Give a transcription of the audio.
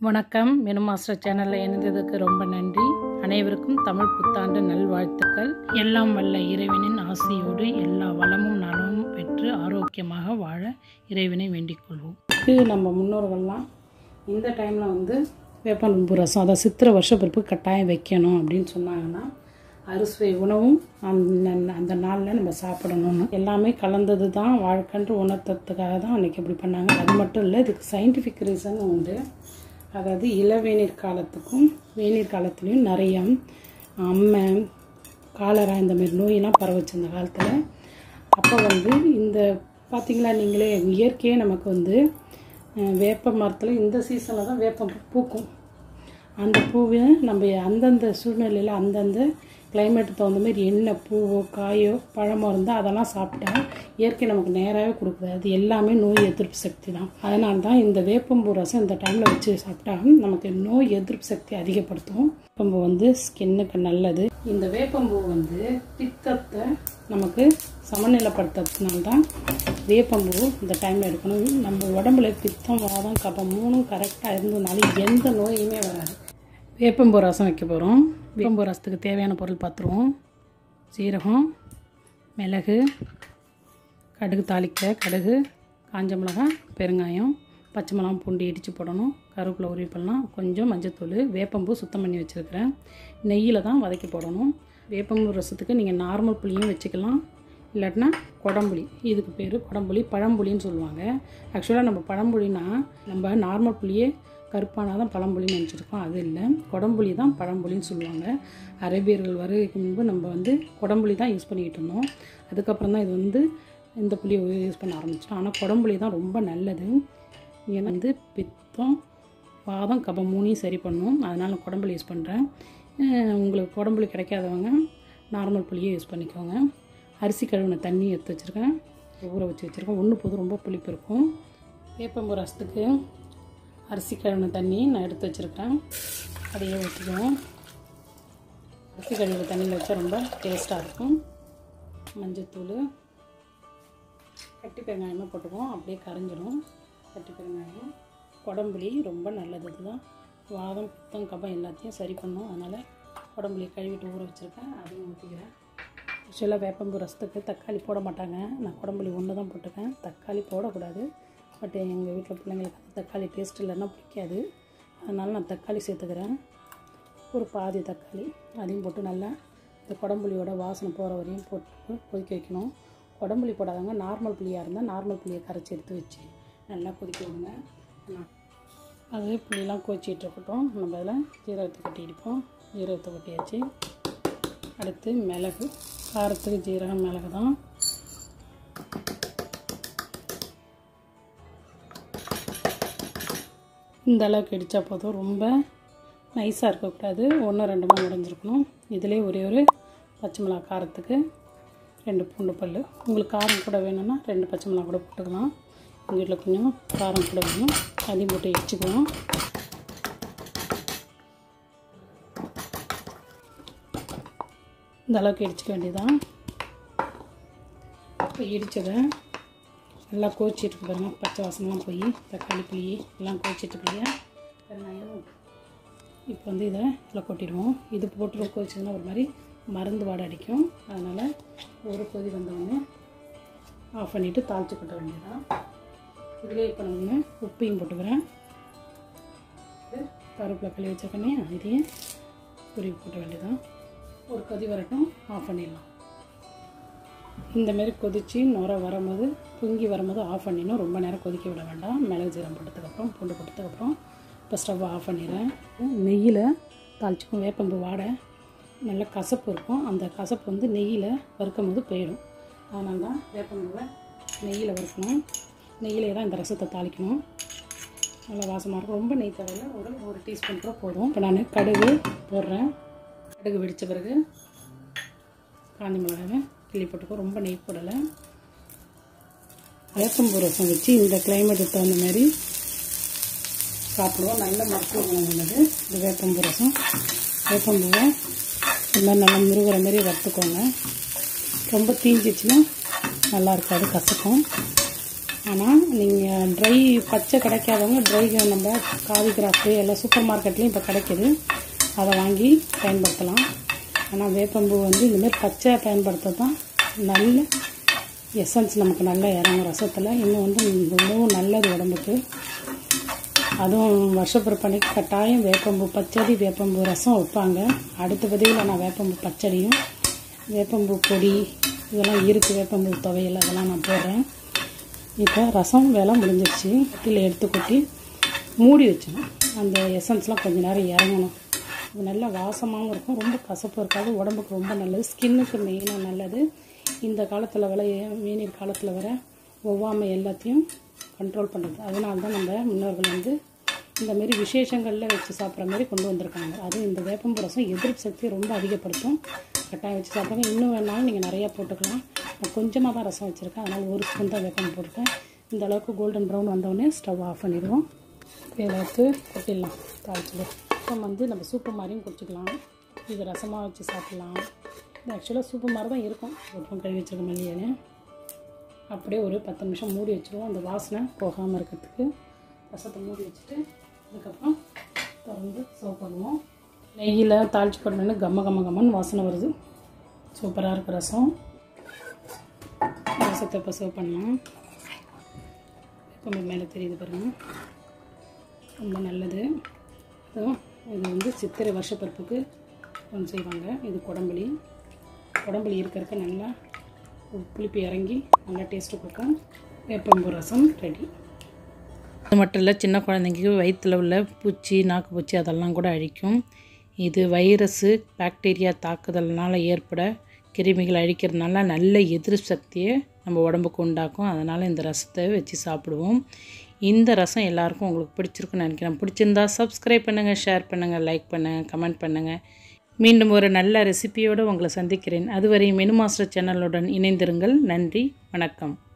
வணக்கம் menu master சேனலில் இணைந்ததுக்கு ரொம்ப நன்றி அனைவருக்கும் தமிழ் புத்தாண்டு நல்வாழ்த்துக்கள் எல்லாம் வல்ல இறைவனின் ஆசையோடு எல்லா வளமும் நலமும் பெற்று ஆரோக்கியமாக வாழ இறைவனை வேண்டிக் கொள்வோம் இது நம்ம முன்னோர்கள்லாம் இந்த டைமில் வந்து வேப்பம்பு ரசம் அதை சித்திரை வருஷப்பிறப்பு கட்டாயம் வைக்கணும் அப்படின்னு சொன்னாங்கன்னா அறுசுவை உணவும் அந்த அந்த நாளில் நம்ம சாப்பிடணும்னு எல்லாமே கலந்தது தான் வாழ்க்கைன்ற உணர்த்தத்துக்காக தான் அன்றைக்கி அப்படி பண்ணாங்க அது மட்டும் இல்லை இதுக்கு சயின்டிஃபிக் ரீசன் உண்டு அதாவது இளவேநீர் காலத்துக்கும் வேநீர் காலத்துலேயும் நிறைய அம்மை காலரா இந்த மாதிரி நோயெல்லாம் பரவச்சு இந்த காலத்தில் அப்போ வந்து இந்த பார்த்திங்களா நீங்களே இயற்கையே நமக்கு வந்து அஹ், வேப்ப மரத்தில் இந்த சீசனில் தான் வேப்பம் பூக்கும் அந்த பூவை நம்ம அந்தந்த சூழ்நிலையில் அந்தந்த கிளைமேட்டுக்கு தகுந்த மாதிரி என்ன பூவோ காயோ பழமோ இருந்தால் அதெல்லாம் சாப்பிட்டா இயற்கை நமக்கு நேராகவே கொடுக்குது அது எல்லாமே நோய் எதிர்ப்பு சக்தி தான் அதனால தான் இந்த வேப்பம்பூ ரசம் இந்த டைமில் வச்சு சாப்பிட்டா நமக்கு நோய் எதிர்ப்பு சக்தி அதிகப்படுத்தும் வேப்பம்பூ வந்து ஸ்கின்னுக்கு நல்லது இந்த வேப்பம்பூ வந்து பித்தத்தை நமக்கு சமநிலைப்படுத்துறதுனால தான் வேப்பம்பூ இந்த டைமில் எடுக்கணும் நம்ம உடம்புல பித்தம் வாதம் கபம் மூணும் கரெக்டாக இருந்ததுனால எந்த நோயுமே வராது வேப்பம்பூ ரசம் வைக்க போகிறோம் வேப்பம்பூ ரசத்துக்கு தேவையான பொருள் பார்த்துருவோம் சீரகம் மிளகு கடுகு தாளிக்க கடுகு காஞ்ச மிளகாய் பெருங்காயம் பச்சை மிளகாய் பூண்டு இடித்து போடணும் கருவேப்பிலை உருவி போடலாம் கொஞ்சம் மஞ்சத்தூள் வேப்பம்பூ சுத்தம் பண்ணி வச்சுருக்கிறேன் நெய்யில் தான் வதக்கி போடணும் வேப்பம்பூ ரசத்துக்கு நீங்கள் நார்மல் புளியும் வச்சுக்கலாம் இல்லாட்டினா குடம்புளி இதுக்கு பேர் குடம்புளி பழம்புளின்னு சொல்லுவாங்க ஆக்சுவலாக நம்ம பழம்புளினா நம்ம நார்மல் புளியே கருப்பானா தான் பழம்புளின்னு நினச்சிருக்கோம் அது இல்லை குடம்புளி தான் பழம்புளின்னு சொல்லுவாங்க அரேபியர்கள் வருகைக்கு முன்பு நம்ம வந்து குடம்புளி தான் யூஸ் பண்ணிக்கிட்டு இருந்தோம் அதுக்கப்புறம் தான் இது வந்து இந்த புளியை யூஸ் பண்ண ஆரம்பிச்சோம் ஆனால் குடம்புளி தான் ரொம்ப நல்லது ஏன்னா வந்து பித்தம் வாதம் கபம் மூணையும் சரி பண்ணும் அதனால் நான் குடம்புளி யூஸ் பண்ணுறேன் உங்களுக்கு குடம்புளி கிடைக்காதவங்க நார்மல் புளியே யூஸ் பண்ணிக்கோங்க அரிசி கழுவின தண்ணி எடுத்து வச்சுருக்கேன் ஊற வச்சு வச்சுருக்கேன் ஒன்று போதும் ரொம்ப புளிப்பு இருக்கும் வேப்பம்பூ ரசத்துக்கு அரிசி கழுவின தண்ணி நான் எடுத்து வச்சுருக்கேன் அதையே ஊற்றிக்குவோம் அரிசி கழுவின தண்ணியில் வச்சா ரொம்ப டேஸ்ட்டாக இருக்கும் மஞ்சத்தூள் கட்டி பெருங்காயமாக போட்டுக்குவோம் அப்படியே கரைஞ்சிடும் கட்டி பெருங்காயம் குடம்புளி ரொம்ப நல்லது இதுதான் வாதம் பித்தம் கபம் எல்லாத்தையும் சரி பண்ணும் அதனால் குடம்புளி கழுவிட்டு ஊற வச்சுருக்கேன் அதையும் ஊற்றிக்கிறேன் ஆக்சுவலாக வேப்பம்பூ ரசத்துக்கு தக்காளி போட மாட்டாங்க நான் குடம்புளி ஒன்று தான் போட்டிருக்கேன் தக்காளி போடக்கூடாது பட் எங்கள் வீட்டில் பிள்ளைங்களுக்கு அந்த தக்காளி டேஸ்ட் இல்லைன்னா பிடிக்காது அதனால் நான் தக்காளி சேர்த்துக்கிறேன் ஒரு பாதி தக்காளி அதையும் போட்டு நல்லா இந்த குடம்புளியோட வாசனை போகிற வரையும் போட்டு கொதிக்க வைக்கணும் குடம்புளி போடாதவங்க நார்மல் புளியாக இருந்தால் நார்மல் புளியை கரைச்சி எடுத்து வச்சு நல்லா கொதிக்க விடுங்க நான் அது புளியெலாம் கொதிச்சிட்டு இருக்கட்டும் நம்ம அதில் ஜீரகத்தை கொட்டி அடிப்போம் ஜீரகத்தை கொட்டியாச்சு அடுத்து மிளகு காரத்துக்கு ஜீரகம் மிளகு தான் இந்த அளவுக்கு இடித்தா போதும் ரொம்ப நைஸாக இருக்கக்கூடாது ஒன்று ரெண்டுமா முடிஞ்சிருக்கணும் இதிலே ஒரே ஒரு பச்சை மிளகா காரத்துக்கு ரெண்டு பூண்டு பல் உங்களுக்கு காரம் கூட வேணும்னா ரெண்டு பச்சை மிளகா கூட போட்டுக்கலாம் எங்கள் வீட்டில் கொஞ்சம் காரம் கூட வேணும் அதையும் போட்டு இடிச்சுக்குவோம் இந்த அளவுக்கு இடிச்சிக்க வேண்டியதான் இப்போ இடித்ததை நல்லா கோச்சிட்டு பாருங்க பச்சை வாசனெலாம் போய் தக்காளி புளி எல்லாம் கோச்சிட்டு இல்லையா வெங்காயம் இப்போ வந்து இதை இதில் கொட்டிடுவோம் இது போட்டு கோச்சிங்கன்னா ஒரு மாதிரி மருந்து வாடை அடிக்கும் அதனால் ஒரு கொதி வந்தவுடனே ஆஃப் பண்ணிவிட்டு தாளித்து கொட்ட வேண்டியதான் இதிலே இப்போ நான் உப்பையும் போட்டுக்கிறேன் இது கருவேப்பிலை கழுவி வச்சிருக்கேனே இதையும் பொரி போட்ட வேண்டியதான் ஒரு கொதி வரட்டும் ஆஃப் பண்ணிடலாம் இந்த மாதிரி கொதித்து நுர வரும்போது பொங்கி வரும்போது ஆஃப் பண்ணிடணும் ரொம்ப நேரம் கொதிக்க விட வேண்டாம் மிளகு ஜீரம் போட்டதுக்கப்புறம் பூண்டு போட்டதுக்கப்புறம் இப்போ ஸ்டவ் ஆஃப் பண்ணிடுறேன் நெய்யில் தாளிச்சிக்கும் வேப்பம்பு வாடை நல்ல கசப்பு இருக்கும் அந்த கசப்பு வந்து நெய்யில் வறுக்கும் போது போயிடும் அதனால தான் வேப்பம்பூவை நெய்யில் வறுக்கணும் நெய்யிலே தான் இந்த ரசத்தை தாளிக்கணும் நல்லா வாசமாக இருக்கும் ரொம்ப நெய் தேவையில்ல ஒரு ஒரு டீஸ்பூன் கூட போதும் இப்போ நான் கடுகு போடுறேன் கடுகு வெடித்த பிறகு காஞ்சி மிளகாவை கிள்ளி போட்டுக்கோ ரொம்ப நெய் போடலை வேப்பம்பூ ரசம் வச்சு இந்த கிளைமேட்டுக்கு தகுந்த மாதிரி சாப்பிடுவோம் நல்ல மருத்துவ குணம் உள்ளது இந்த வேப்பம்பூ ரசம் வேப்பம்பூவை இந்த மாதிரி நல்லா முருகிற மாதிரி வறுத்துக்கோங்க ரொம்ப தீஞ்சிச்சுன்னா நல்லா இருக்காது கசக்கும் ஆனால் நீங்கள் ட்ரை பச்சை கிடைக்காதவங்க ட்ரை நம்ம காவி கிராஃப்ட்டு எல்லாம் சூப்பர் மார்க்கெட்லேயும் இப்போ கிடைக்கிது அதை வாங்கி பயன்படுத்தலாம் ஆனால் வேப்பம்பூ வந்து இந்தமாரி பச்சை பயன்படுத்த தான் நல்ல எசன்ஸ் நமக்கு நல்லா இறங்கும் ரசத்தில் இன்னும் வந்து ரொம்பவும் நல்லது உடம்புக்கு அதுவும் வருஷப்பிறப்பனைக்கு கட்டாயம் வேப்பம்பூ பச்சடி வேப்பம்பூ ரசம் வைப்பாங்க அடுத்த பதிவில் நான் வேப்பம்பூ பச்சடியும் வேப்பம்பூ பொடி இதெல்லாம் இருக்குது வேப்பம்பூ துவையல் அதெல்லாம் நான் போடுறேன் இப்போ ரசம் வேலை முடிஞ்சிருச்சு கீழே எடுத்து கொட்டி மூடி வச்சணும் அந்த எசன்ஸ்லாம் கொஞ்சம் நேரம் இறங்கணும் இது நல்லா வாசமாகவும் இருக்கும் ரொம்ப கசப்பு இருக்காது உடம்புக்கு ரொம்ப நல்லது ஸ்கின்னுக்கு மெயினாக நல்லது இந்த காலத்தில் வர வேநீர் காலத்தில் வர ஒவ்வாமை எல்லாத்தையும் கண்ட்ரோல் பண்ணுறது அதனால தான் நம்ம முன்னோர்கள் வந்து இந்த மாதிரி விசேஷங்களில் வச்சு சாப்பிட்ற மாதிரி கொண்டு வந்திருக்காங்க அதுவும் இந்த வேப்பம்பு ரசம் எதிர்ப்பு சக்தியை ரொம்ப அதிகப்படுத்தும் கட்டாயம் வச்சு சாப்பிடுங்க இன்னும் வேணாலும் நீங்கள் நிறையா போட்டுக்கலாம் நான் கொஞ்சமாக தான் ரசம் வச்சுருக்கேன் அதனால் ஒரு ஸ்பூன் தான் வேப்பம் போட்டிருக்கேன் இந்த அளவுக்கு கோல்டன் ப்ரௌன் வந்தோடனே ஸ்டவ் ஆஃப் பண்ணிடுவோம் இதில் எடுத்து கொட்டிடலாம் தாளிச்சிடு ரசம் வந்து நம்ம சூப்பு மாதிரியும் குடிச்சிக்கலாம் இது ரசமாக வச்சு சாப்பிட்லாம் இது ஆக்சுவலாக சூப்பு மாதிரி தான் இருக்கும் வெப்பம் கழுவி வச்சுருக்க மல்லியை அப்படியே ஒரு பத்து நிமிஷம் மூடி வச்சுருவோம் அந்த வாசனை போகாமல் இருக்கிறதுக்கு ரசத்தை மூடி வச்சுட்டு அதுக்கப்புறம் திறந்து சர்வ் பண்ணுவோம் நெய்யில் தாளிச்சு போட்டோன்னு கம்ம கம்ம கம்மன்னு வாசனை வருது சூப்பராக இருக்குது ரசம் ரசத்தை இப்போ சர்வ் பண்ணலாம் கொஞ்சம் மேலே தெரியுது பாருங்கள் ரொம்ப நல்லது அதுவும் இது வந்து சித்திரை வருஷப்பிறப்புக்கு ஒன்று செய்வாங்க இது குடம்புளி குடம்புளி இருக்கிறக்க நல்லா புளிப்பு இறங்கி நல்லா டேஸ்ட்டு கொடுக்கும் வேப்பம்பூ ரசம் ரெடி அது மட்டும் இல்லை சின்ன குழந்தைங்களுக்கு வயிற்றில் உள்ள பூச்சி நாக்கு பூச்சி அதெல்லாம் கூட அழிக்கும் இது வைரஸு பாக்டீரியா தாக்குதல்னால் ஏற்பட கிருமிகள் அழிக்கிறதுனால நல்ல எதிர்ப்பு சக்தியை நம்ம உடம்புக்கு உண்டாக்கும் அதனால் இந்த ரசத்தை வச்சு சாப்பிடுவோம் இந்த ரசம் எல்லாருக்கும் உங்களுக்கு பிடிச்சிருக்குன்னு நினைக்கிறேன் பிடிச்சிருந்தா சப்ஸ்கிரைப் பண்ணுங்கள் ஷேர் பண்ணுங்கள் லைக் பண்ணுங்கள் கமெண்ட் பண்ணுங்கள் மீண்டும் ஒரு நல்ல ரெசிபியோடு உங்களை சந்திக்கிறேன் அதுவரை மெனு மாஸ்டர் சேனலுடன் இணைந்திருங்கள் நன்றி வணக்கம்